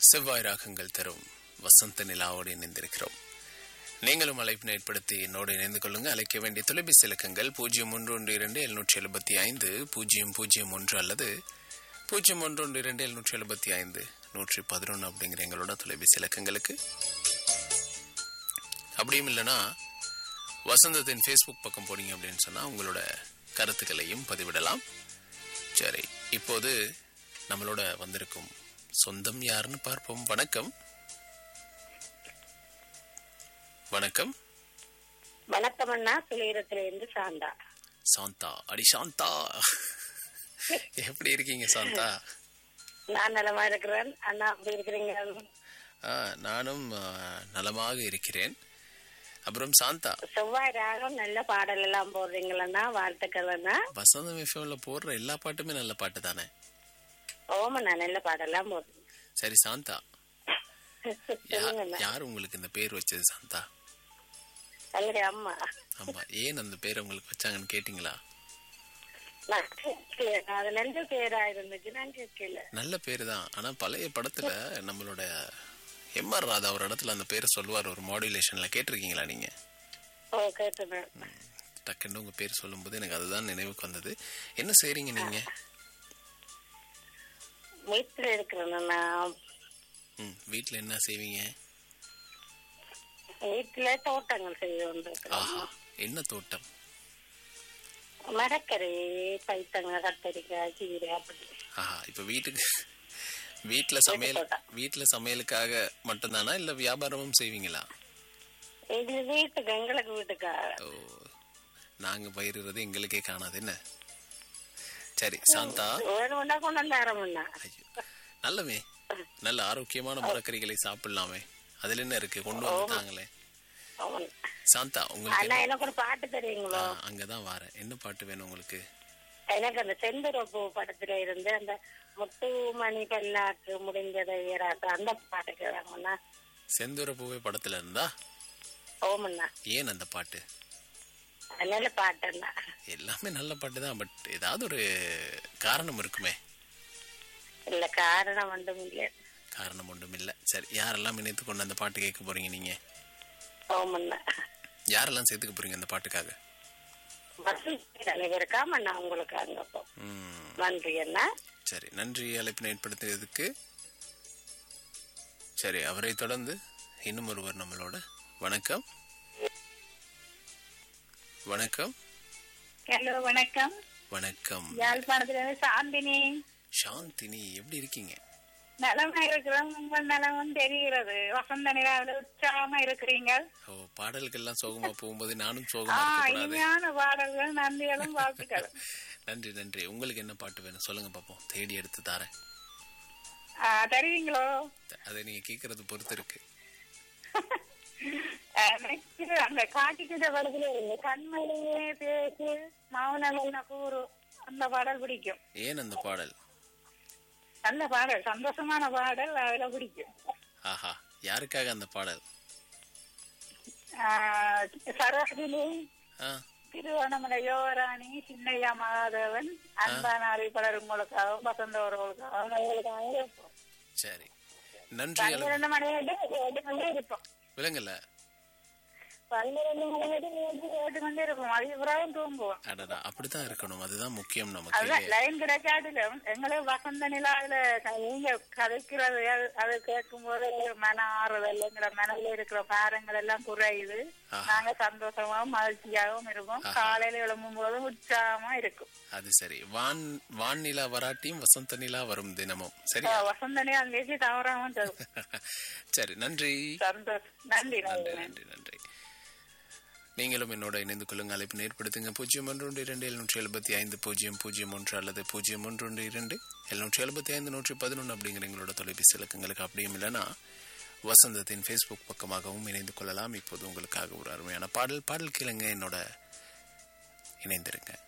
செவ்வாய் ராகங்கள் தரும் வசந்த நிலாவோடு இணைந்திருக்கிறோம் நீங்களும் அழைப்பினை ஏற்படுத்தி என்னோடு இணைந்து கொள்ளுங்க அழைக்க வேண்டிய தொலைபேசி இலக்கங்கள் பூஜ்ஜியம் ஒன்று ஒன்று இரண்டு எழுநூற்றி எழுபத்தி ஐந்து பூஜ்ஜியம் பூஜ்ஜியம் ஒன்று அல்லது பூஜ்ஜியம் ஒன்று ஒன்று இரண்டு எழுநூற்றி எழுபத்தி ஐந்து நூற்றி பதினொன்று அப்படிங்கிற எங்களோட தொலைபேசி இலக்கங்களுக்கு அப்படியும் இல்லைன்னா வசந்தத்தின் ஃபேஸ்புக் பக்கம் போனீங்க அப்படின்னு சொன்னால் உங்களோட கருத்துக்களையும் பதிவிடலாம் சரி இப்போது நம்மளோட வந்திருக்கும் சொந்தம் யாருன்னு பார்ப்போம் வணக்கம் வணக்கம் வணக்கம் அண்ணா துளிரத்துல இருந்து சாந்தா சாந்தா அடி சாந்தா எப்படி இருக்கீங்க சாந்தா நான் நலமா இருக்கிறேன் அண்ணா அப்படி இருக்கிறீங்க ஆ, நானும் ஆ, நலமாக இருக்கிறேன் அப்புறம் சாந்தா செவ்வாய் ராகம் நல்ல பாடல் எல்லாம் போடுறீங்களா வாழ்த்துக்கள் அண்ணா வசந்தம் எஃப்எம்ல போடுற எல்லா பாட்டுமே நல்ல பாட்டு தானே ஓமண்ணா நல்ல பாடெல்லாம் போடுறீங்க சரி சாந்தா யா- சொல்லுங்க அண்ணா யார் உங்களுக்கு இந்த பேர் வச்சது சாந்தா அல்லது அம்மா ஆமா ஏன் அந்த பேர் உங்களுக்கு வச்சாங்கன்னு கேட்டிங்களா நான் கேட்கல. அது நல்ல பேரா இருந்துச்சு நான் கேட்கல நல்ல பேர் தான் ஆனா பழைய படத்துல நம்மளோட எம்ஆர் ராதா ஒரு இடத்துல அந்த பேரை சொல்லுவார் ஒரு மாடுலேஷன்ல கேட்டிருக்கீங்களா நீங்க ஓ கேட்டுனேன் டக்குன்னு உங்க பேர் சொல்லும்போது எனக்கு அதுதான் நினைவுக்கு வந்தது என்ன செய்றீங்க நீங்க வீட்டுல இருக்கிறேன்னா ம் வீட்ல என்ன செய்வீங்க வீட்டுல தோட்டங்கள் செய்து கொண்டிருக்கிறோம் ஆஹா என்ன தோட்டம் மரக்கறி பைத்தங்க கத்தரிக்காய் கீரை அப்படி ஆஹா இப்ப வீட்டுக்கு வீட்ல சமையல் தோட்டம். வீட்ல சமையலுக்காக மட்டும்தானா இல்ல வியாபாரமும் செய்வீங்களா இது வீட்டுக்கு எங்களுக்கு வீட்டுக்காக ஓ நாங்க பயிரிடுறது எங்களுக்கே காணாது என்ன சரி சாந்தா வேணும்னா கொண்டு வந்து ஆரம்பம்னா ஐயோ நல்லவே நல்ல ஆரோக்கியமான மரக்கறிகளை சாப்பிடலாமே அதுல என்ன இருக்கு கொண்டு வந்துட்டாங்களே சாந்தா உங்களுக்கு அண்ணா எனக்கு ஒரு பாட்டு தெரியுங்களோ ஆ, அங்கதான் வாரேன் என்ன பாட்டு வேணும் உங்களுக்கு எனக்கு அந்த செந்தூரப்பு படத்துல இருந்து அந்த முத்து மணி பல்லாக்கு முடிந்ததை ஏறாட்டு அந்த பாட்டு கேட்காங்கண்ணா செந்தூர பூவே படத்துல இருந்தா ஓமண்ணா ஏன் அந்த பாட்டு நல்ல பாட்டுண்ணா எல்லாமே நல்ல பாட்டு தான் பட் ஏதாவது ஒரு காரணம் இருக்குமே இல்ல காரணம் ஒன்றும் இல்லை காரணம் ஒன்றும் இல்ல சரி யாரெல்லாம் இணைத்து கொண்டு அந்த பாட்டு கேட்க போறீங்க நீங்க ஓமண்ணா யாரெல்லாம் சேர்த்துக்க போறீங்க அந்த பாட்டுக்காக வசந்த் அனைவருக்காமண்ணா உங்களுக்கு அங்க போ ம், நன்றி அண்ணா சரி நன்றி அழைப்பினை ஏற்படுத்தியதுக்கு சரி அவரை தொடர்ந்து இன்னும் ஒருவர் நம்மளோட வணக்கம் வணக்கம் ஹலோ வணக்கம் வணக்கம் யாழ்ப்பாணத்துல இருந்து சாந்தினி சாந்தினி எப்படி இருக்கீங்க நலமா இருக்கிறோம் உங்கள் நலமும் தெரிகிறது வசந்த நிலாவில உற்சாகமா இருக்கிறீங்க ஓ பாடல்கள்லாம் சோகமா போகும்போது நானும் ஆ சோகமா இருக்கக்கூடாது இனிமையான பாடல்கள் நன்றிகளும் வாழ்த்துக்கள் நன்றி நன்றி உங்களுக்கு என்ன பாட்டு வேணும் சொல்லுங்க பாப்போம் தேடி எடுத்து தரேன் ஆ, தருவீங்களோ அதை நீங்க கேக்குறது பொறுத்து இருக்கு ஆ, எனக்கு அந்த காட்டிக்கிட்ட படத்துல இருந்து கண்மணியே பேசு மௌனங்கள் கூறு அந்த பாடல் பிடிக்கும் ஏன் அந்த பாடல் நல்ல பாடல் சந்தோஷமான பாடல் அதுல பிடிக்கும் ஆஹா யாருக்காக அந்த பாடல் ஆ, சரோஜினி ஆ திருவண்ணாமலை யோகராணி சின்னையா மகாதேவன் அன்பான அறிவிப்பாளர் உங்களுக்காகவும் வசந்த உறவுகளுக்காகவும் உங்களுக்காகவும் இருப்போம் சரி நன்றி அளவு பன்னிரண்டு மணி வரைக்கும் கேட்டு கொண்டே இருப்போம் விளங்கல பன்னிரண்டு மணி வரைக்கும் கேட்டு கொண்டே இருப்போம் அதுக்கப்புறம் தூங்குவோம் அடடா அப்படித்தான் இருக்கணும் அதுதான் முக்கியம் நமக்கு அதுதான் லைன் கிடைக்காட்டிலும் எங்களே வசந்த நிலாவில க- நீங்க கதைக்கிறது அது- அது கேட்கும் போது மன ஆறுதல்ங்கிற மனதில் இருக்கிற பாரங்கள் எல்லாம் குறையுது ஆஹா. நாங்க சந்தோஷமாவும் மகிழ்ச்சியாகவும் இருப்போம் காலையில எழும்பும் போதும் உற்சாகமா இருக்கும் அது சரி வான் வான் நிலா வராட்டியும் வசந்த நிலா வரும் தினமும் சரி வசந்தனே அந்த பேசி தவறாம தரும் சரி நன்றி சந்தோஷம் நன்றி நன்றி நன்றி நன்றி நன்றி நீங்களும் என்னோட இணைந்து கொள்ளுங்க அழைப்பு ஏற்படுத்துங்க பூஜ்ஜியம் ஒன்று ஒன்று இரண்டு எழுநூற்றி எழுபத்தி ஐந்து பூஜ்ஜியம் பூஜ்ஜியம் ஒன்று அல்லது பூஜ்ஜியம் ஒன்று ஒன்று இரண்டு எழுநூற்றி எழுபத்தி ஐந்து நூற்றி பதினொன்று அப்படிங்கிற எங்களோட தொலைபேசி இலக்கங்களுக்கு அப்படியும் இல்லைன்னா வசந்தத்தின் ஃபேஸ்புக் பக்கமாகவும் இணைந்து கொள்ளலாம் இப்போது உங்களுக்காக ஒரு அருமையான பாடல் பாடல் கேளுங்க என்னோட இணைந்திருங்க